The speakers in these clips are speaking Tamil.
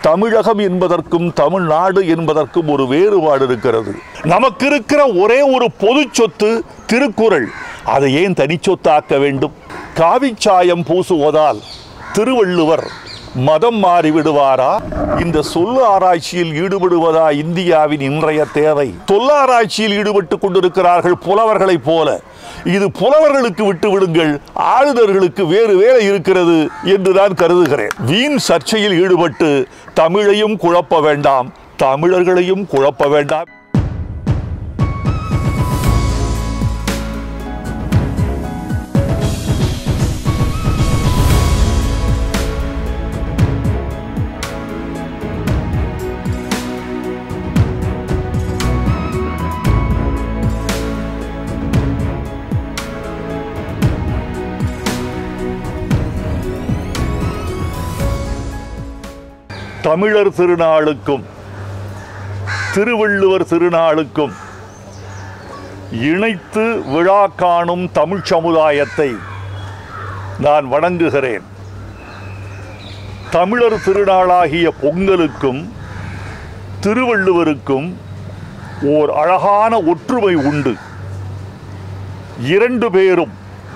தமிழகம் என்பதற்கும் தமிழ்நாடு என்பதற்கும் ஒரு வேறுபாடு இருக்கிறது நமக்கு இருக்கிற ஒரே ஒரு பொது சொத்து திருக்குறள் அதை ஏன் தனிச்சொத்தாக்க வேண்டும் காவிச்சாயம் பூசுவதால் திருவள்ளுவர் மதம் மாறிவிடுவாரா இந்த சொல்லு ஆராய்ச்சியில் ஈடுபடுவதா இந்தியாவின் இன்றைய தேவை சொல்லாராய்ச்சியில் ஈடுபட்டுக் கொண்டிருக்கிறார்கள் புலவர்களைப் போல இது புலவர்களுக்கு விட்டு விடுங்கள் ஆளுநர்களுக்கு வேறு வேலை இருக்கிறது என்று நான் கருதுகிறேன் வீண் சர்ச்சையில் ஈடுபட்டு தமிழையும் குழப்ப வேண்டாம் தமிழர்களையும் குழப்ப வேண்டாம் தமிழர் திருநாளுக்கும் திருவள்ளுவர் திருநாளுக்கும் இணைத்து விழா காணும் தமிழ் சமுதாயத்தை நான் வணங்குகிறேன் தமிழர் திருநாளாகிய பொங்கலுக்கும் திருவள்ளுவருக்கும் ஓர் அழகான ஒற்றுமை உண்டு இரண்டு பேரும்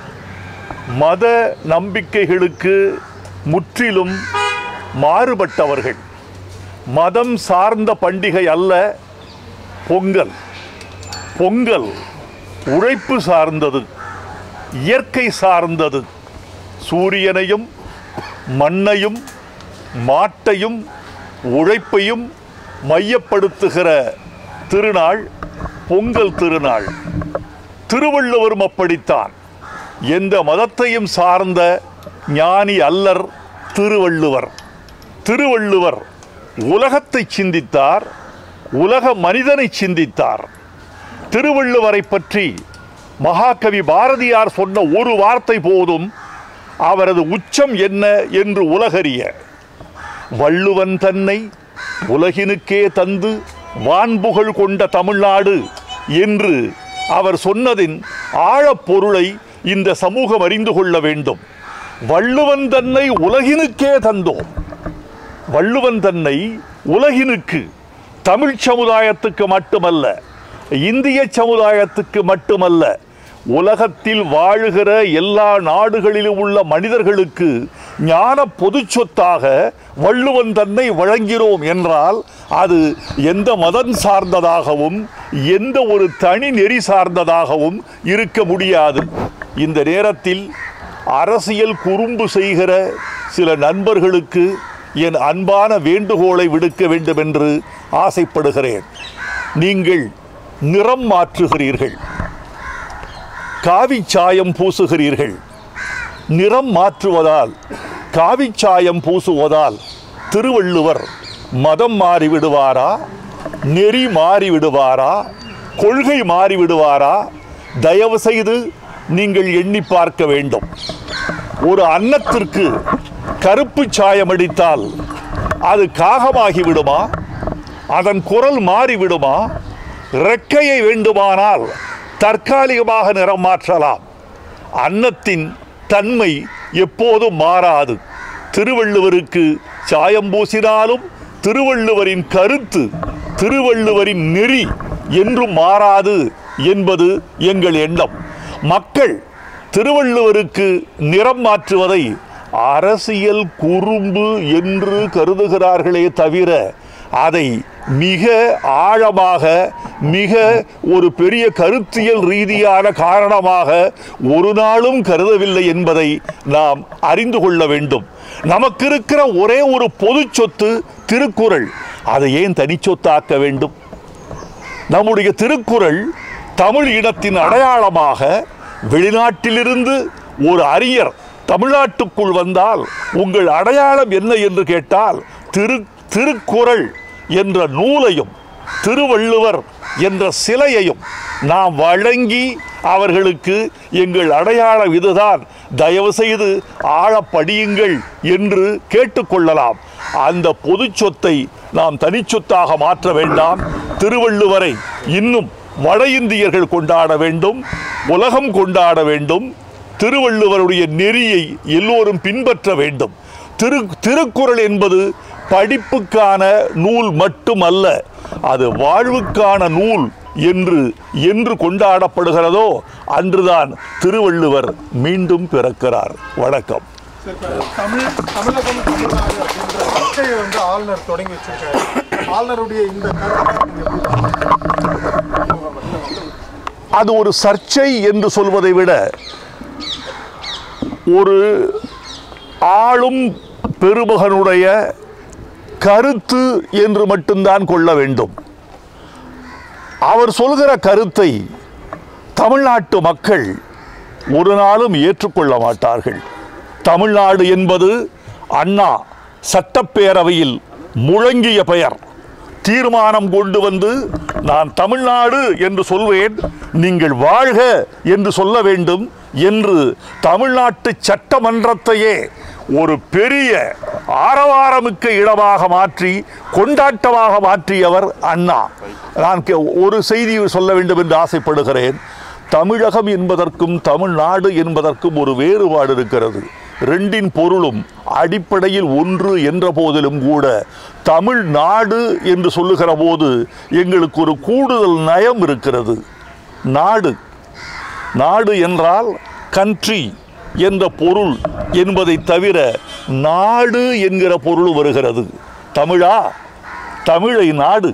மத நம்பிக்கைகளுக்கு முற்றிலும் மாறுபட்டவர்கள் மதம் சார்ந்த பண்டிகை அல்ல பொங்கல் பொங்கல் உழைப்பு சார்ந்தது இயற்கை சார்ந்தது சூரியனையும் மண்ணையும் மாட்டையும் உழைப்பையும் மையப்படுத்துகிற திருநாள் பொங்கல் திருநாள் திருவள்ளுவரும் அப்படித்தான் எந்த மதத்தையும் சார்ந்த ஞானி அல்லர் திருவள்ளுவர் திருவள்ளுவர் உலகத்தை சிந்தித்தார் உலக மனிதனை சிந்தித்தார் திருவள்ளுவரை பற்றி மகாகவி பாரதியார் சொன்ன ஒரு வார்த்தை போதும் அவரது உச்சம் என்ன என்று உலகறிய வள்ளுவன் தன்னை உலகினுக்கே தந்து வான்புகழ் கொண்ட தமிழ்நாடு என்று அவர் சொன்னதின் ஆழப்பொருளை இந்த சமூகம் அறிந்து கொள்ள வேண்டும் வள்ளுவன் தன்னை உலகினுக்கே தந்தோம் வள்ளுவன் தன்னை உலகினுக்கு தமிழ் சமுதாயத்துக்கு மட்டுமல்ல இந்திய சமுதாயத்துக்கு மட்டுமல்ல உலகத்தில் வாழுகிற எல்லா நாடுகளிலும் உள்ள மனிதர்களுக்கு ஞான பொதுச் சொத்தாக வள்ளுவன் தன்னை வழங்கினோம் என்றால் அது எந்த மதம் சார்ந்ததாகவும் எந்த ஒரு தனி நெறி சார்ந்ததாகவும் இருக்க முடியாது இந்த நேரத்தில் அரசியல் குறும்பு செய்கிற சில நண்பர்களுக்கு என் அன்பான வேண்டுகோளை விடுக்க வேண்டும் என்று ஆசைப்படுகிறேன் நீங்கள் நிறம் மாற்றுகிறீர்கள் காவிச்சாயம் பூசுகிறீர்கள் நிறம் மாற்றுவதால் காவிச்சாயம் பூசுவதால் திருவள்ளுவர் மதம் மாறிவிடுவாரா நெறி மாறிவிடுவாரா கொள்கை மாறிவிடுவாரா தயவு செய்து நீங்கள் எண்ணி பார்க்க வேண்டும் ஒரு அன்னத்திற்கு கருப்பு சாயம் அடித்தால் அது காகமாகி விடுமா அதன் குரல் மாறிவிடுமா ரெக்கையை வேண்டுமானால் தற்காலிகமாக நிறம் மாற்றலாம் அன்னத்தின் தன்மை எப்போதும் மாறாது திருவள்ளுவருக்கு சாயம் பூசினாலும் திருவள்ளுவரின் கருத்து திருவள்ளுவரின் நெறி என்றும் மாறாது என்பது எங்கள் எண்ணம் மக்கள் திருவள்ளுவருக்கு நிறம் மாற்றுவதை அரசியல் குறும்பு என்று கருதுகிறார்களே தவிர அதை மிக ஆழமாக மிக ஒரு பெரிய கருத்தியல் ரீதியான காரணமாக ஒரு நாளும் கருதவில்லை என்பதை நாம் அறிந்து கொள்ள வேண்டும் நமக்கு இருக்கிற ஒரே ஒரு பொது சொத்து திருக்குறள் அதை ஏன் தனிச்சொத்தாக்க வேண்டும் நம்முடைய திருக்குறள் தமிழ் இனத்தின் அடையாளமாக வெளிநாட்டிலிருந்து ஒரு அறிஞர் தமிழ்நாட்டுக்குள் வந்தால் உங்கள் அடையாளம் என்ன என்று கேட்டால் திரு திருக்குறள் என்ற நூலையும் திருவள்ளுவர் என்ற சிலையையும் நாம் வழங்கி அவர்களுக்கு எங்கள் அடையாளம் இதுதான் தயவு செய்து ஆழப்படியுங்கள் என்று கேட்டுக்கொள்ளலாம் அந்த பொது சொத்தை நாம் தனிச்சொத்தாக மாற்ற வேண்டாம் திருவள்ளுவரை இன்னும் வட இந்தியர்கள் கொண்டாட வேண்டும் உலகம் கொண்டாட வேண்டும் திருவள்ளுவருடைய நெறியை எல்லோரும் பின்பற்ற வேண்டும் திரு திருக்குறள் என்பது படிப்புக்கான நூல் மட்டுமல்ல அது வாழ்வுக்கான நூல் என்று என்று கொண்டாடப்படுகிறதோ அன்றுதான் திருவள்ளுவர் மீண்டும் பிறக்கிறார் வணக்கம் சார், இப்ப தமிழ் தமிழகம் தமிழ்நாடு அப்படின்ற சர்ச்சையை வந்து ஆளுநர் தொடங்கி வச்சிருக்காரு ஆளுநருடைய இந்த கருத்தை நீங்க எப்படி அது ஒரு சர்ச்சை என்று சொல்வதை விட ஒரு ஆளும் பெருமகனுடைய கருத்து என்று மட்டும்தான் கொள்ள வேண்டும் அவர் சொல்கிற கருத்தை தமிழ்நாட்டு மக்கள் ஒரு நாளும் ஏற்றுக்கொள்ள மாட்டார்கள் தமிழ்நாடு என்பது அண்ணா சட்டப்பேரவையில் முழங்கிய பெயர் தீர்மானம் கொண்டு வந்து நான் தமிழ்நாடு என்று சொல்வேன் நீங்கள் வாழ்க என்று சொல்ல வேண்டும் என்று தமிழ்நாட்டு சட்டமன்றத்தையே ஒரு பெரிய ஆரவாரமிக்க இடமாக மாற்றி கொண்டாட்டமாக மாற்றியவர் அண்ணா நான் கே- ஒரு செய்தி சொல்ல வேண்டும் என்று ஆசைப்படுகிறேன் தமிழகம் என்பதற்கும் தமிழ்நாடு என்பதற்கும் ஒரு வேறுபாடு இருக்கிறது ரெண்டின் பொருளும் அடிப்படையில் ஒன்று என்ற போதிலும் கூட தமிழ்நாடு என்று சொல்லுகிற போது எங்களுக்கு ஒரு கூடுதல் நயம் இருக்கிறது நாடு நாடு என்றால் கண்ட்ரி என்ற பொருள் என்பதை தவிர நாடு என்கிற பொருள் வருகிறது தமிழா தமிழை நாடு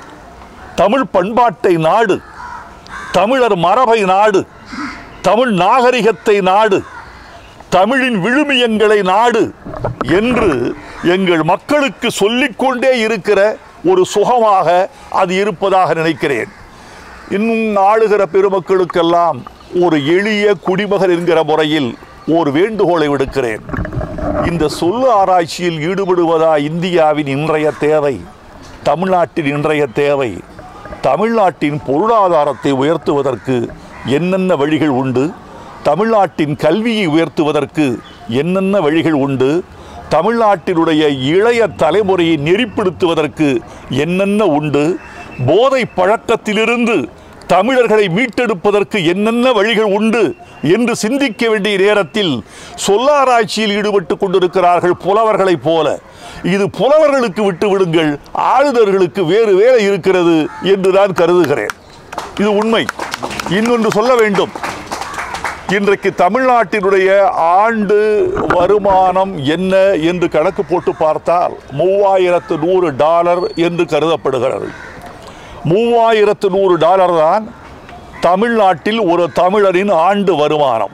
தமிழ் பண்பாட்டை நாடு தமிழர் மரபை நாடு தமிழ் நாகரிகத்தை நாடு தமிழின் விழுமியங்களை நாடு என்று எங்கள் மக்களுக்கு சொல்லிக்கொண்டே இருக்கிற ஒரு சுகமாக அது இருப்பதாக நினைக்கிறேன் இன்னும் ஆளுகிற பெருமக்களுக்கெல்லாம் ஒரு எளிய குடிமகன் என்கிற முறையில் ஒரு வேண்டுகோளை விடுக்கிறேன் இந்த சொல்லு ஆராய்ச்சியில் ஈடுபடுவதா இந்தியாவின் இன்றைய தேவை தமிழ்நாட்டின் இன்றைய தேவை தமிழ்நாட்டின் பொருளாதாரத்தை உயர்த்துவதற்கு என்னென்ன வழிகள் உண்டு தமிழ்நாட்டின் கல்வியை உயர்த்துவதற்கு என்னென்ன வழிகள் உண்டு தமிழ்நாட்டினுடைய இளைய தலைமுறையை நெறிப்படுத்துவதற்கு என்னென்ன உண்டு போதை பழக்கத்திலிருந்து தமிழர்களை மீட்டெடுப்பதற்கு என்னென்ன வழிகள் உண்டு என்று சிந்திக்க வேண்டிய நேரத்தில் சொல்லாராய்ச்சியில் ஈடுபட்டு கொண்டிருக்கிறார்கள் புலவர்களைப் போல இது புலவர்களுக்கு விட்டு விடுங்கள் ஆளுநர்களுக்கு வேறு வேலை இருக்கிறது என்று நான் கருதுகிறேன் இது உண்மை இன்னொன்று சொல்ல வேண்டும் இன்றைக்கு தமிழ்நாட்டினுடைய ஆண்டு வருமானம் என்ன என்று கணக்கு போட்டு பார்த்தால் மூவாயிரத்து நூறு டாலர் என்று கருதப்படுகிறது மூவாயிரத்து நூறு டாலர் தான் தமிழ்நாட்டில் ஒரு தமிழரின் ஆண்டு வருமானம்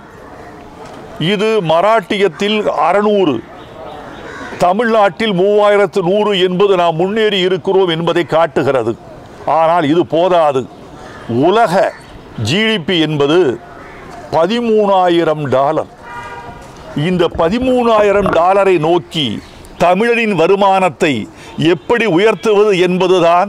இது மராட்டியத்தில் அறநூறு தமிழ்நாட்டில் மூவாயிரத்து நூறு என்பது நாம் முன்னேறி இருக்கிறோம் என்பதை காட்டுகிறது ஆனால் இது போதாது உலக ஜிடிபி என்பது பதிமூணாயிரம் டாலர் இந்த பதிமூணாயிரம் டாலரை நோக்கி தமிழரின் வருமானத்தை எப்படி உயர்த்துவது என்பதுதான்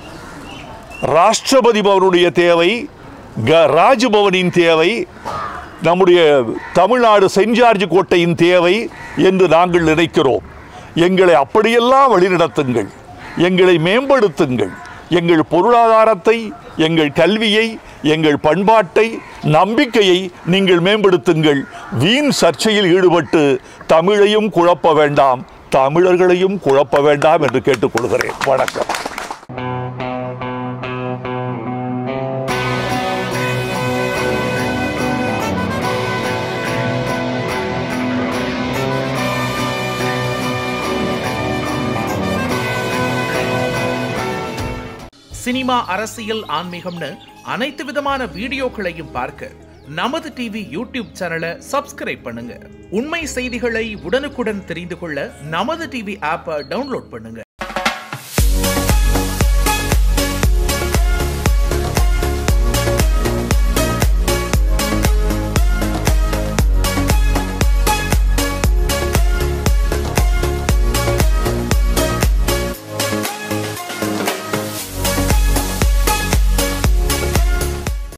ராஷ்டிரபதி பவனுடைய தேவை க ராஜ்பவனின் தேவை நம்முடைய தமிழ்நாடு செயின்ட் ஜார்ஜ் கோட்டையின் தேவை என்று நாங்கள் நினைக்கிறோம் எங்களை அப்படியெல்லாம் வழிநடத்துங்கள் எங்களை மேம்படுத்துங்கள் எங்கள் பொருளாதாரத்தை எங்கள் கல்வியை எங்கள் பண்பாட்டை நம்பிக்கையை நீங்கள் மேம்படுத்துங்கள் வீண் சர்ச்சையில் ஈடுபட்டு தமிழையும் குழப்ப வேண்டாம் தமிழர்களையும் குழப்ப வேண்டாம் என்று கேட்டுக்கொள்கிறேன் வணக்கம் சினிமா அரசியல் ஆன்மீகம்னு அனைத்து விதமான வீடியோக்களையும் பார்க்க நமது டிவி யூடியூப் சேனலை சப்ஸ்கிரைப் பண்ணுங்க உண்மை செய்திகளை உடனுக்குடன் தெரிந்து கொள்ள நமது டிவி ஆப்பை டவுன்லோட் பண்ணுங்க